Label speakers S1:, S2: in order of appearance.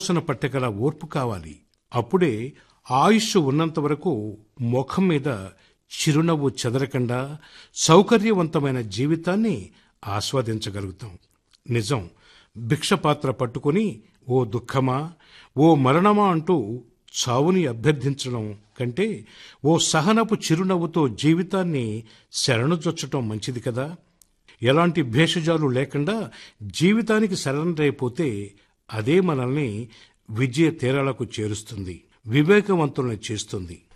S1: ఆలోచన పట్టగల ఓర్పు కావాలి అప్పుడే ఆయుష్ ఉన్నంత వరకు ముఖం మీద చిరునవ్వు చెదరకుండా సౌకర్యవంతమైన జీవితాన్ని ఆస్వాదించగలుగుతాం నిజం భిక్షపాత్ర పట్టుకొని ఓ దుఃఖమా ఓ మరణమా అంటూ చావుని అభ్యర్థించడం కంటే ఓ సహనపు చిరునవ్వుతో జీవితాన్ని శరణుజొచ్చటం మంచిది కదా ఎలాంటి భేషజాలు లేకుండా జీవితానికి సరెండర్ అయిపోతే అదే మనల్ని విజయ తీరాలకు చేరుస్తుంది వివేకవంతుల్ని చేస్తుంది